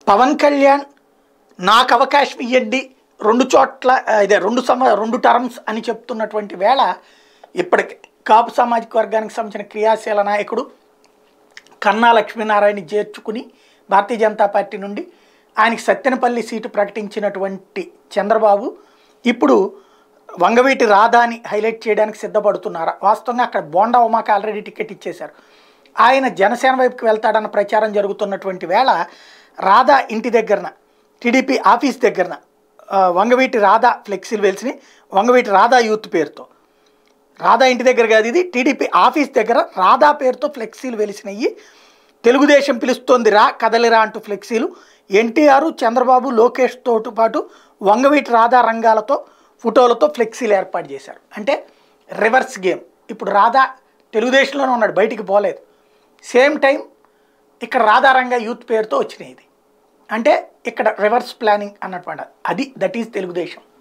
పవన్ కళ్యాణ్ నాకు అవకాశం ఇవ్వండి రెండు చోట్ల ఆ, ఇదే రెండు సమ రెండు టర్మ్స్ అని చెప్తున్నటువంటి వేళ ఇప్పటికి కాపు సామాజిక వర్గానికి సంబంధించిన క్రియాశీల నాయకుడు కన్నా లక్ష్మీనారాయణ చేర్చుకుని భారతీయ జనతా పార్టీ నుండి ఆయనకి సత్తెనపల్లి సీటు ప్రకటించినటువంటి చంద్రబాబు ఇప్పుడు వంగవీటి రాధాని హైలైట్ చేయడానికి సిద్ధపడుతున్నారా వాస్తవంగా అక్కడ బోండా ఉమాకి ఆల్రెడీ టికెట్ ఇచ్చేశారు ఆయన జనసేన వైపుకి వెళ్తాడన్న ప్రచారం జరుగుతున్నటువంటి వేళ రాధా ఇంటి దగ్గరన టీడీపీ ఆఫీస్ దగ్గరన ఆ, వంగవీటి రాధా ఫ్లెక్సీలు వెలిసి వంగవీటి రాధా యూత్ పేరుతో రాధా ఇంటి దగ్గర కాదు ఇది టీడీపీ ఆఫీస్ దగ్గర రాధా పేరుతో ఫ్లెక్సీలు వెలిసినవి తెలుగుదేశం పిలుస్తోంది రా కదలిరా అంటూ ఫ్లెక్సీలు ఎన్టీఆర్ చంద్రబాబు లోకేష్ తోటి పాటు వంగవీటి రాధా రంగాలతో ఫోటోలతో ఫ్లెక్సీలు ఏర్పాటు చేశారు అంటే రివర్స్ గేమ్ ఇప్పుడు రాధా తెలుగుదేశంలోనే ఉన్నాడు బయటికి పోలేదు సేమ్ టైం ఇక్కడ రాధారంగా యూత్ పేరుతో వచ్చినాయి ఇది అంటే ఇక్కడ రివర్స్ ప్లానింగ్ అన్నటువంటి అది దట్ ఈజ్ తెలుగుదేశం